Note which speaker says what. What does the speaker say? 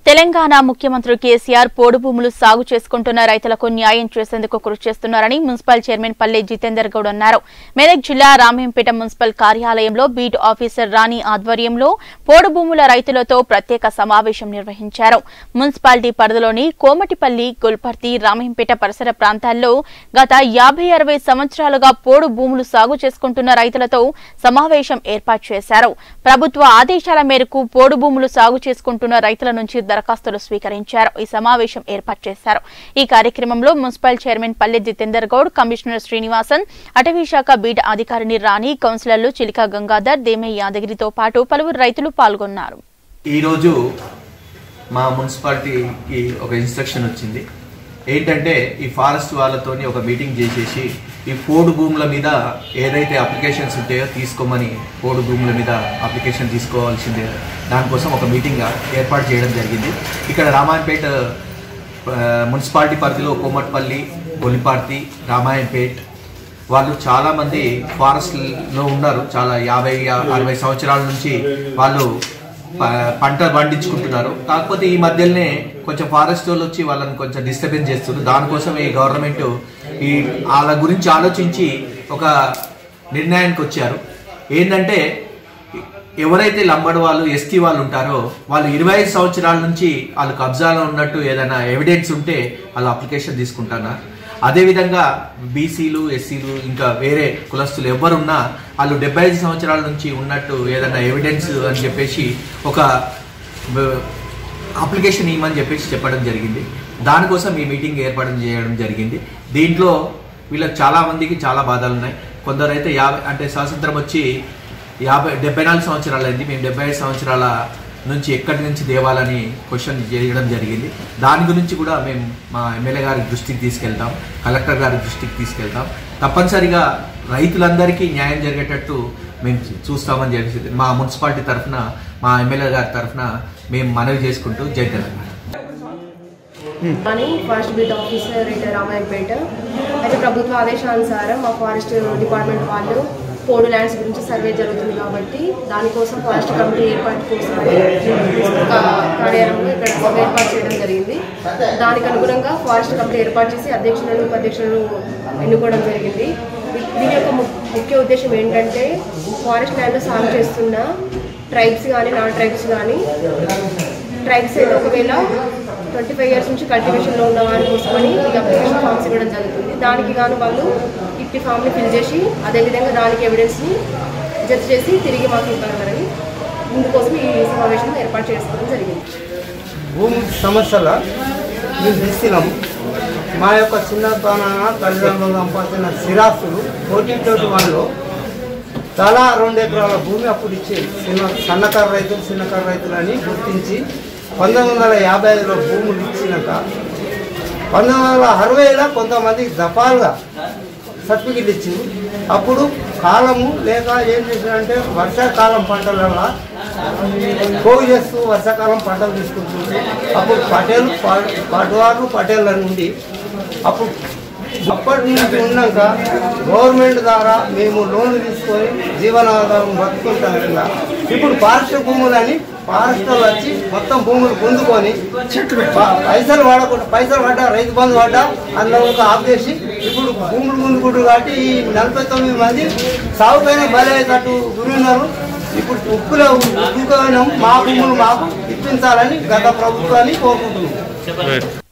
Speaker 1: తెలంగాణ ముఖ్యమంత్రి కేసీఆర్ పోడు భూములు సాగు చేసుకుంటున్న రైతులకు న్యాయం చేసేందుకు కృషి చేస్తున్నారని మున్సిపల్ చైర్మన్ పల్లె జితేందర్ గౌడ్ అన్నారు మెదక్ జిల్లా రామేంపేట మున్సిపల్ కార్యాలయంలో బీట్ ఆఫీసర్ రాణి ఆధ్వర్యంలో పోడు భూముల రైతులతో ప్రత్యేక సమావేశం నిర్వహించారు మున్సిపాలిటీ పరిధిలోని కోమటిపల్లి గుల్పర్తి రామేంపేట పరిసర ప్రాంతాల్లో గత యాభై అరవై సంవత్సరాలుగా పోడు భూములు సాగు చేసుకుంటున్న రైతులతో సమావేశం ఏర్పాటు చేశారు ప్రభుత్వ ఆదేశాల మేరకు పోడు భూములు సాగు చేసుకుంటున్న రైతుల నుంచి దరఖాస్తులు స్వీకరించారు ఈ సమావేశం ఏర్పాటు చేశారు ఈ కార్యక్రమంలో మున్సిపల్ చైర్మన్ పల్లె జితేందర్ గౌడ్ కమిషనర్ శ్రీనివాసన్ అటవీ శాఖ బీట్ అధికారిని రాణి కౌన్సిలర్లు చిలిక గంగాధర్ దేమే యాదగిరితో పాటు పలువురు రైతులు పాల్గొన్నారు
Speaker 2: ఈరోజు మా మున్సిపాలిటీకి ఒక ఇన్స్ట్రక్షన్ వచ్చింది ఏంటంటే ఈ ఫారెస్ట్ వాళ్ళతోని ఒక మీటింగ్ చేసేసి ఈ పోడు భూముల మీద ఏదైతే అప్లికేషన్స్ ఉంటాయో తీసుకోమని పోడు భూముల మీద అప్లికేషన్ తీసుకోవాల్సిందే దానికోసం ఒక మీటింగ్ ఏర్పాటు చేయడం జరిగింది ఇక్కడ రామాయణపేట ఆ, మున్సిపాలిటీ పరిధిలో కోమట్పల్లి గొలిపార్తి రామాయణపేట్ వాళ్ళు చాలా మంది ఫారెస్ట్ లో ఉన్నారు చాలా యాభై అరవై సంవత్సరాల నుంచి వాళ్ళు ప- పంట పండించుకుంటున్నారు కాకపోతే ఈ మధ్యలోనే కొంచెం ఫారెస్ట్ వాళ్ళు వచ్చి వాళ్ళని కొంచెం డిస్టర్బెన్స్ చేస్తున్నారు దానికోసం ఈ గవర్నమెంట్ ఈ వాళ్ళ గురించి ఆలోచించి ఒక నిర్ణయానికి వచ్చారు ఏంటంటే ఎవరైతే లంబడి వాళ్ళు ఎస్టీ వాళ్ళు ఉంటారో వాళ్ళు ఇరవై ఐదు సంవత్సరాల నుంచి వాళ్ళు కబ్జాలో ఉన్నట్టు ఏదైనా ఎవిడెన్స్ ఉంటే వాళ్ళు అప్లికేషన్ తీసుకుంటున్నారు అదేవిధంగా బీసీలు ఎస్సీలు ఇంకా వేరే కులస్తులు ఎవరున్నా వాళ్ళు డెబ్బై ఐదు సంవత్సరాల నుంచి ఉన్నట్టు ఏదైనా ఎవిడెన్స్ అని చెప్పేసి ఒక బ- అప్లికేషన్ ఇవ్వమని చెప్పేసి చెప్పడం జరిగింది దానికోసం ఈ మీటింగ్ ఏర్పాటు చేయడం జరిగింది దీంట్లో వీళ్ళకి చాలా మందికి చాలా బాధలు ఉన్నాయి కొందరైతే యాభై అంటే స్వాతంత్రం వచ్చి యాభై డెబ్బై నాలుగు సంవత్సరాలు అయింది మేము డెబ్బై ఐదు సంవత్సరాల నుంచి ఎక్కడి నుంచి దేవాలని క్వశ్చన్ చేయడం జరిగింది దాని గురించి కూడా మేము మా ఎమ్మెల్యే గారి దృష్టికి తీసుకెళ్తాం కలెక్టర్ గారి దృష్టికి తీసుకెళ్తాం తప్పనిసరిగా రైతులందరికీ న్యాయం జరిగేటట్టు మేము చూస్తామని చెప్పి మా మున్సిపాలిటీ తరఫున మా ఎమ్మెల్యే గారి తరఫున మేము మనవి చేసుకుంటూ జై తెలంగాణ
Speaker 3: అని forest beat officer retire Ramayampet అయితే ప్రభుత్వ ఆదేశానుసారం మా ఫారెస్ట్ డిపార్ట్మెంట్ వాళ్ళు పోడు ల్యాండ్స్ గురించి సర్వే జరుగుతుంది కాబట్టి దానికోసం ఫారెస్ట్ కమిటీ ఏర్పాటు కోసం కా- కార్యాలయంలో ఇక్కడ సభ ఏర్పాటు చేయడం జరిగింది దానికి అనుగుణంగా ఫారెస్ట్ కమిటీ ఏర్పాటు చేసి అధ్యక్షులను ఉపాధ్యక్షులను ఎన్నుకోవడం జరిగింది దీ- దీని యొక్క ము- ముఖ్య ఉద్దేశం ఏంటంటే ఫారెస్ట్ ల్యాండ్లో సాగు చేస్తున్న ట్రైబ్స్ కానీ నాన్ ట్రైబ్స్ కానీ ట్రైబ్స్ అయితే ఒకవేళ ట్వంటీ ఫైవ్ ఇయర్స్ నుంచి కల్టివేషన్లో ఉన్న వారి కోసమని ఈ అప్లికేషన్ ఫామ్స్ ఇవ్వడం జరుగుతుంది దానికి గాను వాళ్ళు ఇట్టి ఫామ్ని ఫిల్ చేసి అదేవిధంగా దానికి ఎవిడెన్స్ని జత చేసి తిరిగి మాకు ఇవ్వగలరని ఇందుకోసం ఈ సమావేశం ఏర్పాటు చేసుకోవడం జరిగింది
Speaker 4: భూమి సమస్యల మేము తీసుకున్నాము మా యొక్క చిన్నతన తల్లిదండ్రులు సంపాదించిన స్థిరాస్తులు ఫోర్టీన్ ట్వంటీ వన్లో తలా రెండు ఎకరాల భూమి అప్పుడు ఇచ్చేది చిన్న సన్నకారు రైతులు చిన్నకారు రైతులు అని గుర్తించి పంతొమ్మిది వందల యాభై ఐదులో భూములు ఇచ్చినాక పంతొమ్మిది వందల అరవైలో కొంతమందికి దఫాలుగా సర్టిఫికెట్ ఇచ్చింది అప్పుడు కాలము లేక ఏం చేసిందంటే వర్షాకాలం పంటలలో పోగు చేస్తూ వర్షాకాలం పంటలు తీసుకుంటుంది అప్పుడు పటేల్ పటవారు పటేళ్ళ నుండి అప్పుడు అప్పటి నుంచి ఉన్నాక గవర్నమెంట్ ద్వారా మేము లోన్లు తీసుకొని జీవనాధారం బతుకుంటాం కదా ఇప్పుడు ఫారెస్ట్ భూములని ఫారెస్ట్ వాళ్ళు వచ్చి మొత్తం భూములు పొందుకొని ప- పైసలు వాడకుండా పైసలు పడ్డా రైతు బంధు పడ్డా అందులో ఒక ఆఫ్ చేసి ఇప్పుడు భూములు ముందుకుంటారు కాబట్టి ఈ నలభై తొమ్మిది మంది సాగుపైన బలయ్యేటట్టు గురి ఉన్నారు ఇప్పుడు ఉప్పులో ఉప్పుకోయినాం మా భూములు మాకు ఇప్పించాలని గత ప్రభుత్వాన్ని కోరుకుంటున్నాం